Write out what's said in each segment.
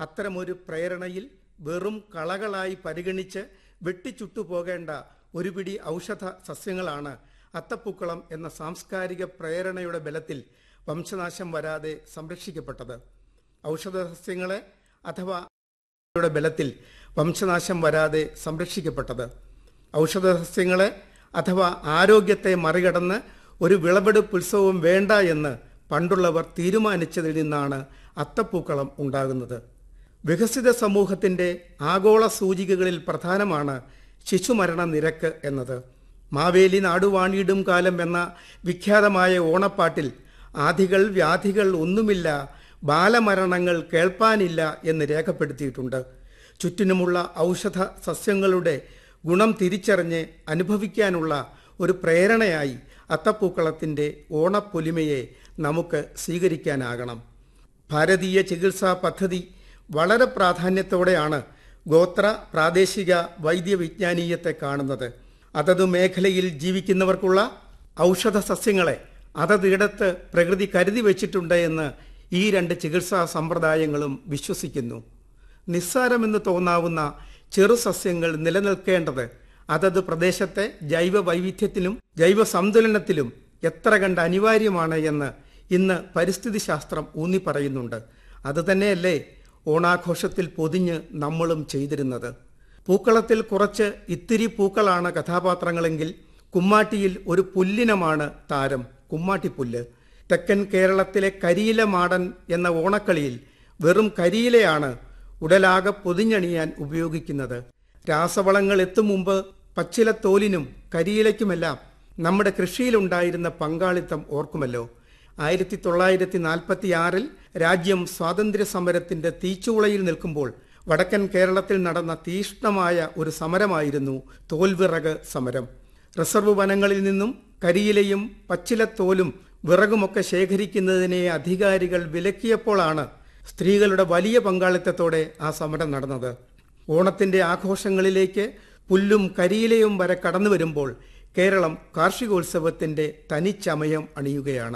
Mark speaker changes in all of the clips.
Speaker 1: അത്തരമൊരു പ്രേരണയിൽ വെറും കളകളായി പരിഗണിച്ച് വെട്ടിച്ചുട്ടു പോകേണ്ട ഒരു പിടി ഔഷധ സസ്യങ്ങളാണ് അത്തപ്പൂക്കളം എന്ന സാംസ്കാരിക പ്രേരണയുടെ ബലത്തിൽ വംശനാശം വരാതെ സംരക്ഷിക്കപ്പെട്ടത് ഔഷധ സസ്യങ്ങളെ അഥവാ യുടെ ബലത്തിൽ വംശനാശം വരാതെ സംരക്ഷിക്കപ്പെട്ടത് ഔഷധ സസ്യങ്ങളെ അഥവാ ആരോഗ്യത്തെ മറികടന്ന് ഒരു വിളവെടുപ്പ് ഉത്സവം വേണ്ട എന്ന് പണ്ടുള്ളവർ തീരുമാനിച്ചതിൽ നിന്നാണ് അത്തപ്പൂക്കളം ഉണ്ടാകുന്നത് വികസിത സമൂഹത്തിന്റെ ആഗോള സൂചികകളിൽ പ്രധാനമാണ് ശിശുമരണ നിരക്ക് എന്നത് മാവേലി നാടുവാണിയിടും കാലം എന്ന വിഖ്യാതമായ ഓണപ്പാട്ടിൽ ആധികൾ വ്യാധികൾ ഒന്നുമില്ല ബാലമരണങ്ങൾ കേൾപ്പാനില്ല എന്ന് രേഖപ്പെടുത്തിയിട്ടുണ്ട് ചുറ്റിനുമുള്ള ഔഷധ സസ്യങ്ങളുടെ ഗുണം തിരിച്ചറിഞ്ഞ് അനുഭവിക്കാനുള്ള ഒരു പ്രേരണയായി അത്തപ്പൂക്കളത്തിൻ്റെ ഓണപ്പൊലിമയെ നമുക്ക് സ്വീകരിക്കാനാകണം ഭാരതീയ ചികിത്സാ പദ്ധതി വളരെ പ്രാധാന്യത്തോടെയാണ് ഗോത്ര പ്രാദേശിക വൈദ്യവിജ്ഞാനീയത്തെ കാണുന്നത് അതത് മേഖലയിൽ ജീവിക്കുന്നവർക്കുള്ള ഔഷധ സസ്യങ്ങളെ അതതിടത്ത് പ്രകൃതി കരുതി വച്ചിട്ടുണ്ട് എന്ന് ഈ രണ്ട് ചികിത്സാ സമ്പ്രദായങ്ങളും വിശ്വസിക്കുന്നു നിസ്സാരമെന്ന് തോന്നാവുന്ന ചെറു സസ്യങ്ങൾ നിലനിൽക്കേണ്ടത് അതത് പ്രദേശത്തെ ജൈവ വൈവിധ്യത്തിലും ജൈവ സന്തുലനത്തിലും എത്ര കണ്ട് അനിവാര്യമാണ് എന്ന് ഇന്ന് പരിസ്ഥിതി ശാസ്ത്രം ഊന്നി പറയുന്നുണ്ട് അതുതന്നെയല്ലേ ഓണാഘോഷത്തിൽ പൊതിഞ്ഞ് നമ്മളും ചെയ്തിരുന്നത് പൂക്കളത്തിൽ കുറച്ച് ഇത്തിരി പൂക്കളാണ് കഥാപാത്രങ്ങളെങ്കിൽ കുമ്മാട്ടിയിൽ ഒരു പുല്ലിനമാണ് താരം കുമ്മാട്ടിപ്പുല്ല് തെക്കൻ കേരളത്തിലെ കരിയില മാടൻ എന്ന ഓണക്കളിയിൽ വെറും കരിയിലയാണ് ഉടലാകെ പൊതിഞ്ഞണിയാൻ ഉപയോഗിക്കുന്നത് രാസവളങ്ങൾ എത്തും മുമ്പ് പച്ചിലത്തോലിനും കരിയിലയ്ക്കുമെല്ലാം നമ്മുടെ കൃഷിയിലുണ്ടായിരുന്ന പങ്കാളിത്തം ഓർക്കുമല്ലോ ആയിരത്തി തൊള്ളായിരത്തി നാൽപ്പത്തി ആറിൽ രാജ്യം സ്വാതന്ത്ര്യ സമരത്തിന്റെ തീച്ചൂളയിൽ നിൽക്കുമ്പോൾ വടക്കൻ കേരളത്തിൽ നടന്ന തീഷ്ണമായ ഒരു സമരമായിരുന്നു തോൽവിറക് സമരം റിസർവ് വനങ്ങളിൽ നിന്നും കരിയിലയും പച്ചിലത്തോലും വിറകുമൊക്കെ ശേഖരിക്കുന്നതിനെ അധികാരികൾ വിലക്കിയപ്പോഴാണ് സ്ത്രീകളുടെ വലിയ പങ്കാളിത്തത്തോടെ ആ സമരം നടന്നത് ഓണത്തിന്റെ ആഘോഷങ്ങളിലേക്ക് പുല്ലും കരിയിലയും വരെ കടന്നു വരുമ്പോൾ കേരളം കാർഷികോത്സവത്തിന്റെ തനിച്ചമയം അണിയുകയാണ്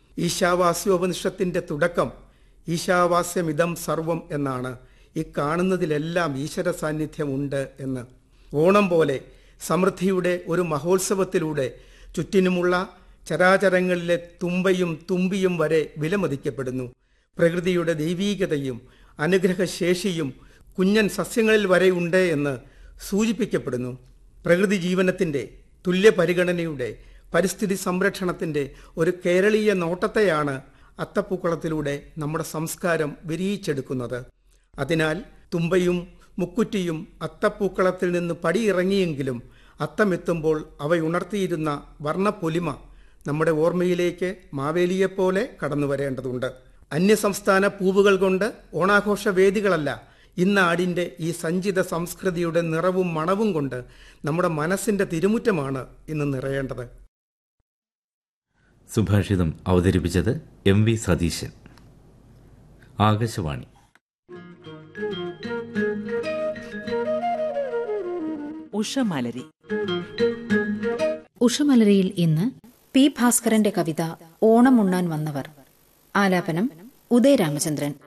Speaker 1: ഈശാവാസ്യോപനിഷത്തിന്റെ തുടക്കം ഈശാവാസ്യമിതം സർവം എന്നാണ് ഈ കാണുന്നതിലെല്ലാം ഈശ്വര സാന്നിധ്യമുണ്ട് എന്ന് ഓണം പോലെ സമൃദ്ധിയുടെ ഒരു മഹോത്സവത്തിലൂടെ ചുറ്റിനുമുള്ള ചരാചരങ്ങളിലെ തുമ്പയും തുമ്പിയും വരെ വിലമതിക്കപ്പെടുന്നു പ്രകൃതിയുടെ ദൈവീകതയും അനുഗ്രഹശേഷിയും കുഞ്ഞൻ സസ്യങ്ങളിൽ വരെ ഉണ്ട് എന്ന് സൂചിപ്പിക്കപ്പെടുന്നു പ്രകൃതി ജീവനത്തിൻ്റെ തുല്യ പരിഗണനയുടെ പരിസ്ഥിതി സംരക്ഷണത്തിൻ്റെ ഒരു കേരളീയ നോട്ടത്തെയാണ് അത്തപ്പൂക്കളത്തിലൂടെ നമ്മുടെ സംസ്കാരം വിരിയിച്ചെടുക്കുന്നത് അതിനാൽ തുമ്പയും മുക്കുറ്റിയും അത്തപ്പൂക്കളത്തിൽ നിന്ന് പടിയിറങ്ങിയെങ്കിലും അത്തമെത്തുമ്പോൾ അവയുണർത്തിയിരുന്ന വർണ്ണപ്പൊലിമ നമ്മുടെ ഓർമ്മയിലേക്ക് മാവേലിയെപ്പോലെ കടന്നു വരേണ്ടതുണ്ട് അന്യസംസ്ഥാന പൂവുകൾ കൊണ്ട് ഓണാഘോഷ വേദികളല്ല ഇന്നാടിൻ്റെ ഈ സഞ്ചിത സംസ്കൃതിയുടെ നിറവും മണവും കൊണ്ട് നമ്മുടെ മനസ്സിൻ്റെ തിരുമുറ്റമാണ് ഇന്ന് നിറയേണ്ടത്
Speaker 2: സുഭാഷിതം അവതരിപ്പിച്ചത് എം വി സതീശൻ ആകാശവാണി
Speaker 3: ഉഷമലരി
Speaker 4: ഉഷമലരിയിൽ ഇന്ന് പി ഭാസ്കരന്റെ കവിത ഓണമുണ്ണാൻ വന്നവർ ആലാപനം ഉദയ രാമചന്ദ്രൻ